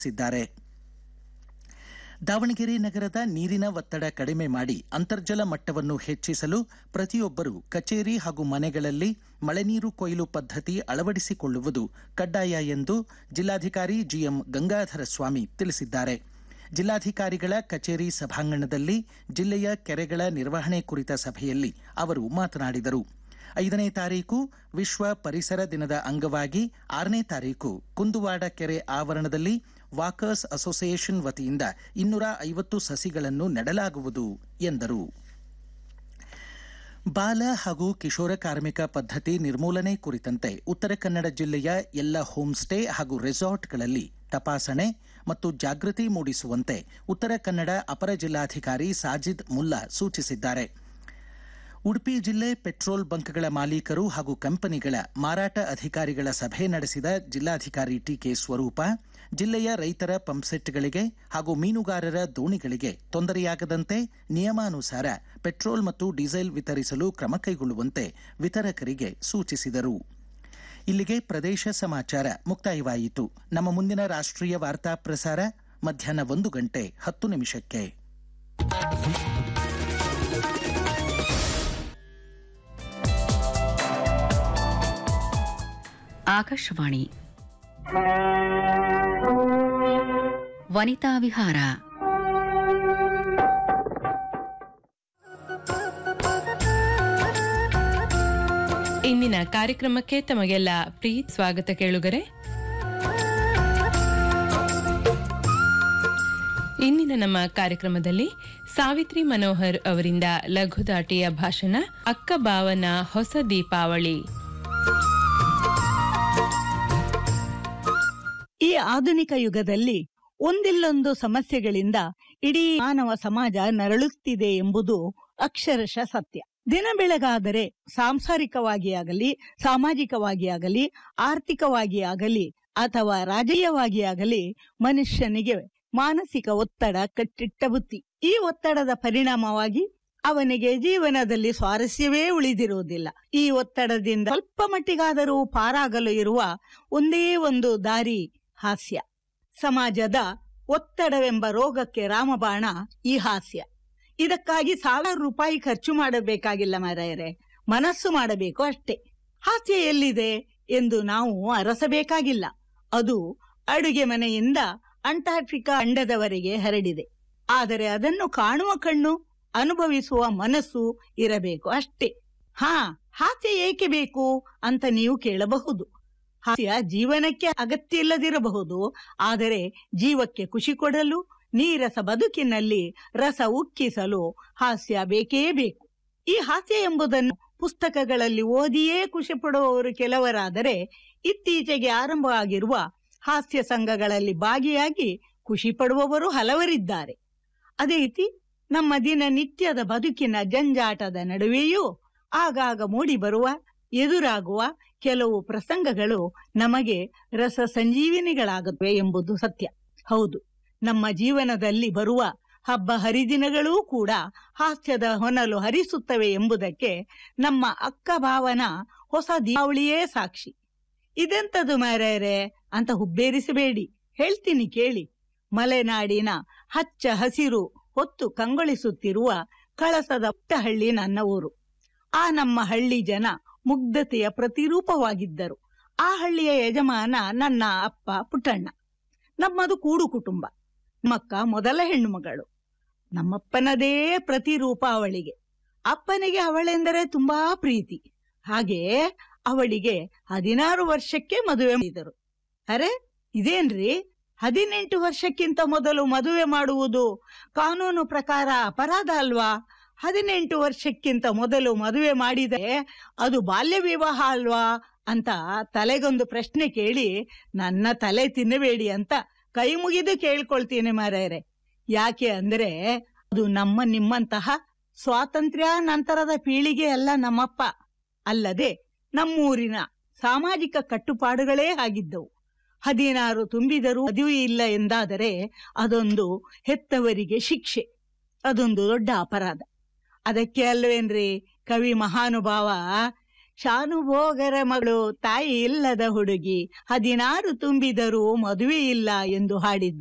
ಸಿದ್ದಾರೆ ದಾವಣಗೆರೆ ನಗರದ ನೀರಿನ ಒತ್ತಡ ಕಡಿಮೆ ಮಾಡಿ ಅಂತರ್ಜಲ ಮಟ್ಟವನ್ನು ಹೆಚ್ಚಿಸಲು ಪ್ರತಿಯೊಬ್ಬರು ಕಚೇರಿ ಹಾಗೂ ಮನೆಗಳಲ್ಲಿ ಮಳೆನೀರು ಕೊಯ್ಲು ಪದ್ಧತಿ ಅಳವಡಿಸಿಕೊಳ್ಳುವುದು ಕಡ್ಡಾಯ ಎಂದು ಜಿಲ್ಲಾಧಿಕಾರಿ ಜಿಎಂ ಗಂಗಾಧರ ಸ್ವಾಮಿ ತಿಳಿಸಿದ್ದಾರೆ ಜಿಲ್ಲಾಧಿಕಾರಿಗಳ ಕಚೇರಿ ಸಭಾಂಗಣದಲ್ಲಿ ಜಿಲ್ಲೆಯ ಕೆರೆಗಳ ನಿರ್ವಹಣೆ ಕುರಿತ ಸಭೆಯಲ್ಲಿ ಅವರು ಮಾತನಾಡಿದರು ಐದನೇ ತಾರೀಕು ವಿಶ್ವ ಪರಿಸರ ದಿನದ ಅಂಗವಾಗಿ ಆರನೇ ತಾರೀಕು ಕುಂದುವಾಡ ಕೆರೆ ಆವರಣದಲ್ಲಿ ವಾಕರ್ಸ್ ಅಸೋಸಿಯೇಷನ್ ವತಿಯಿಂದ ಇನ್ನೂರ ಐವತ್ತು ಸಸಿಗಳನ್ನು ನೆಡಲಾಗುವುದು ಎಂದರು ಬಾಲ ಹಾಗೂ ಕಿಶೋರ ಕಾರ್ಮಿಕ ಪದ್ಧತಿ ನಿರ್ಮೂಲನೆ ಕುರಿತಂತೆ ಉತ್ತರ ಕನ್ನಡ ಜಿಲ್ಲೆಯ ಎಲ್ಲ ಹೋಮ್ ಸ್ಟೇ ಹಾಗೂ ರೆಸಾರ್ಟ್ಗಳಲ್ಲಿ ತಪಾಸಣೆ ಮತ್ತು ಜಾಗೃತಿ ಮೂಡಿಸುವಂತೆ ಉತ್ತರ ಕನ್ನಡ ಅಪರ ಜಿಲ್ಲಾಧಿಕಾರಿ ಸಾಜಿದ್ ಮುಲ್ಲಾ ಸೂಚಿಸಿದ್ದಾರೆ ಉಡುಪಿ ಜಿಲ್ಲೆ ಪೆಟ್ರೋಲ್ ಬಂಕ್ಗಳ ಮಾಲೀಕರು ಹಾಗೂ ಕಂಪನಿಗಳ ಮಾರಾಟ ಅಧಿಕಾರಿಗಳ ಸಭೆ ನಡೆಸಿದ ಜಿಲ್ಲಾಧಿಕಾರಿ ಟಿಕೆ ಸ್ವರೂಪ ಜಿಲ್ಲೆಯ ರೈತರ ಪಂಪ್ಸೆಟ್ಗಳಿಗೆ ಹಾಗೂ ಮೀನುಗಾರರ ದೋಣಿಗಳಿಗೆ ತೊಂದರೆಯಾಗದಂತೆ ನಿಯಮಾನುಸಾರ ಪೆಟ್ರೋಲ್ ಮತ್ತು ಡೀಸೆಲ್ ವಿತರಿಸಲು ಕ್ರಮ ಕೈಗೊಳ್ಳುವಂತೆ ವಿತರಕರಿಗೆ ಸೂಚಿಸಿದರು ಇಲ್ಲಿಗೆ ಪ್ರದೇಶ ಸಮಾಚಾರ ಮುಕ್ತಾಯವಾಯಿತು ನಮ್ಮ ಮುಂದಿನ ರಾಷ್ಟ್ರೀಯ ವಾರ್ತಾ ಪ್ರಸಾರ ಮಧ್ಯಾಹ್ನ ಒಂದು ಗಂಟೆ ಹತ್ತು ನಿಮಿಷಕ್ಕೆ ಆಕಾಶವಾಣಿ ವನಿತಾ ವಿಹಾರ ಇಂದಿನ ಕಾರ್ಯಕ್ರಮಕ್ಕೆ ತಮಗೆಲ್ಲ ಪ್ರೀತ್ ಸ್ವಾಗತ ಕೇಳುಗರೆ ಇಂದಿನ ನಮ್ಮ ಕಾರ್ಯಕ್ರಮದಲ್ಲಿ ಸಾವಿತ್ರಿ ಮನೋಹರ್ ಅವರಿಂದ ಲಘುದಾಟಿಯ ಭಾಷಣ ಅಕ್ಕ ಬಾವನ ಹೊಸ ದೀಪಾವಳಿ ಈ ಆಧುನಿಕ ಯುಗದಲ್ಲಿ ಒಂದಿಲ್ಲೊಂದು ಸಮಸ್ಯೆಗಳಿಂದ ಇಡೀ ಮಾನವ ಸಮಾಜ ನರಳುತ್ತಿದೆ ಎಂಬುದು ಅಕ್ಷರಶಃ ಸತ್ಯ ದಿನ ಬೆಳಗಾದರೆ ಸಾಂಸಾರಿಕವಾಗಿ ಆಗಲಿ ಸಾಮಾಜಿಕವಾಗಿ ಆಗಲಿ ಆರ್ಥಿಕವಾಗಿ ಆಗಲಿ ಅಥವಾ ರಾಜಕೀಯವಾಗಿ ಆಗಲಿ ಮನುಷ್ಯನಿಗೆ ಮಾನಸಿಕ ಒತ್ತಡ ಕಟ್ಟಿಟ್ಟ ಬುತ್ತಿ ಈ ಒತ್ತಡದ ಪರಿಣಾಮವಾಗಿ ಅವನಿಗೆ ಜೀವನದಲ್ಲಿ ಸ್ವಾರಸ್ಯವೇ ಉಳಿದಿರುವುದಿಲ್ಲ ಈ ಒತ್ತಡದಿಂದ ಸ್ವಲ್ಪ ಮಟ್ಟಿಗಾದರೂ ಪಾರಾಗಲು ಇರುವ ಒಂದೇ ಒಂದು ದಾರಿ ಹಾಸ್ಯ ಸಮಾಜದ ಒತ್ತಡವೆಂಬ ರೋಗಕ್ಕೆ ರಾಮಬಾಣ ಈ ಹಾಸ್ಯ ಇದಕ್ಕಾಗಿ ಸಾವಿರ ರೂಪಾಯಿ ಖರ್ಚು ಮಾಡಬೇಕಾಗಿಲ್ಲ ಮಾರಾಯರೆ ಮನಸ್ಸು ಮಾಡಬೇಕು ಅಷ್ಟೇ ಹಾಸ್ಯ ಎಲ್ಲಿದೆ ಎಂದು ನಾವು ಅರಸಬೇಕಾಗಿಲ್ಲ ಅದು ಅಡುಗೆ ಮನೆಯಿಂದ ಅಂಟಾರ್ಟಿಕಾ ಅಂಡದವರೆಗೆ ಹರಡಿದೆ ಆದರೆ ಅದನ್ನು ಕಾಣುವ ಕಣ್ಣು ಅನುಭವಿಸುವ ಮನಸ್ಸು ಇರಬೇಕು ಅಷ್ಟೇ ಹಾ ಹಾಸ್ಯ ಏಕೆ ಬೇಕು ಅಂತ ನೀವು ಕೇಳಬಹುದು ಹಾಸ್ಯ ಜೀವನಕ್ಕೆ ಅಗತ್ಯ ಇಲ್ಲದಿರಬಹುದು ಆದರೆ ಜೀವಕ್ಕೆ ಖುಷಿ ಕೊಡಲು ನೀರಸ ಬದುಕಿನಲ್ಲಿ ರಸ ಉಕ್ಕಿಸಲು ಹಾಸ್ಯ ಬೇಕೇ ಬೇಕು ಈ ಹಾಸ್ಯ ಎಂಬುದನ್ನು ಪುಸ್ತಕಗಳಲ್ಲಿ ಓದಿಯೇ ಖುಷಿ ಪಡುವವರು ಕೆಲವರಾದರೆ ಇತ್ತೀಚೆಗೆ ಆರಂಭವಾಗಿರುವ ಹಾಸ್ಯ ಸಂಘಗಳಲ್ಲಿ ಭಾಗಿಯಾಗಿ ಖುಷಿ ಪಡುವವರು ಹಲವರಿದ್ದಾರೆ ಅದೇ ರೀತಿ ನಮ್ಮ ದಿನನಿತ್ಯದ ಬದುಕಿನ ಜಂಜಾಟದ ನಡುವೆಯೂ ಆಗಾಗ ಮೂಡಿಬರುವ ಎದುರಾಗುವ ಕೆಲವು ಪ್ರಸಂಗಗಳು ನಮಗೆ ರಸ ಸಂಜೀವಿನಿಗಳಾಗುತ್ತವೆ ಎಂಬುದು ಸತ್ಯ ಹೌದು ನಮ್ಮ ಜೀವನದಲ್ಲಿ ಬರುವ ಹಬ್ಬ ಹರಿದಿನಗಳೂ ಕೂಡ ಹಾಸ್ಯದ ಹೊನಲು ಹರಿಸುತ್ತವೆ ಎಂಬುದಕ್ಕೆ ನಮ್ಮ ಅಕ್ಕ ಭಾವನ ಹೊಸ ದೀಪಾವಳಿಯೇ ಸಾಕ್ಷಿ ಇದೆಂತದು ಮಾರ್ಯಾರೆ ಅಂತ ಹುಬ್ಬೇರಿಸಬೇಡಿ ಹೇಳ್ತೀನಿ ಕೇಳಿ ಮಲೆನಾಡಿನ ಹಚ್ಚ ಹಸಿರು ಹೊತ್ತು ಕಂಗೊಳಿಸುತ್ತಿರುವ ಕಳಸದ ಪುಟ್ಟಹಳ್ಳಿ ನನ್ನ ಊರು ಆ ನಮ್ಮ ಹಳ್ಳಿ ಜನ ಮುಗ್ಧತೆಯ ಪ್ರತಿರೂಪವಾಗಿದ್ದರು ಆ ಹಳ್ಳಿಯ ಯಜಮಾನ ನನ್ನ ಅಪ್ಪ ಪುಟ್ಟಣ್ಣ ನಮ್ಮದು ಕೂಡು ಕುಟುಂಬ ನಮ್ಮಕ್ಕ ಮೊದಲ ಹೆಣ್ಣು ಮಗಳು ನಮ್ಮಪ್ಪನದೇ ಪ್ರತಿರೂಪ ಅವಳಿಗೆ ಅಪ್ಪನಿಗೆ ಅವಳೆಂದರೆ ತುಂಬಾ ಪ್ರೀತಿ ಹಾಗೆ ಅವಳಿಗೆ ಹದಿನಾರು ವರ್ಷಕ್ಕೆ ಮದುವೆ ಮಾಡಿದರು ಅರೆ ಇದೇನ್ರಿ ಹದಿನೆಂಟು ವರ್ಷಕ್ಕಿಂತ ಮೊದಲು ಮದುವೆ ಮಾಡುವುದು ಕಾನೂನು ಪ್ರಕಾರ ಅಪರಾಧ ಅಲ್ವಾ ಹದಿನೆಂಟು ವರ್ಷಕ್ಕಿಂತ ಮೊದಲು ಮದುವೆ ಮಾಡಿದರೆ ಅದು ಬಾಲ್ಯ ವಿವಾಹ ಅಲ್ವಾ ಅಂತ ತಲೆಗೊಂದು ಪ್ರಶ್ನೆ ಕೇಳಿ ನನ್ನ ತಲೆ ತಿನ್ನಬೇಡಿ ಅಂತ ಕೈ ಮುಗಿದು ಕೇಳ್ಕೊಳ್ತೀನಿ ಮಾರಾಯರೆ ಯಾಕೆ ಅಂದ್ರೆ ಅದು ನಮ್ಮ ನಿಮ್ಮಂತಹ ಸ್ವಾತಂತ್ರ್ಯ ನಂತರದ ಪೀಳಿಗೆ ಅಲ್ಲ ನಮ್ಮಪ್ಪ ಅಲ್ಲದೆ ನಮ್ಮೂರಿನ ಸಾಮಾಜಿಕ ಕಟ್ಟುಪಾಡುಗಳೇ ಆಗಿದ್ದವು ಹದಿನಾರು ತುಂಬಿದರೂ ಮದುವೆ ಇಲ್ಲ ಎಂದಾದರೆ ಅದೊಂದು ಹೆತ್ತವರಿಗೆ ಶಿಕ್ಷೆ ಅದೊಂದು ದೊಡ್ಡ ಅಪರಾಧ ಅದಕ್ಕೆ ಅಲ್ವೇನ್ರಿ ಕವಿ ಮಹಾನುಭಾವ ಶಾನುಭೋಗರ ಮಗಳು ತಾಯಿ ಇಲ್ಲದ ಹುಡುಗಿ ಹದಿನಾರು ತುಂಬಿದರೂ ಮದುವೆ ಇಲ್ಲ ಎಂದು ಹಾಡಿದ್ದು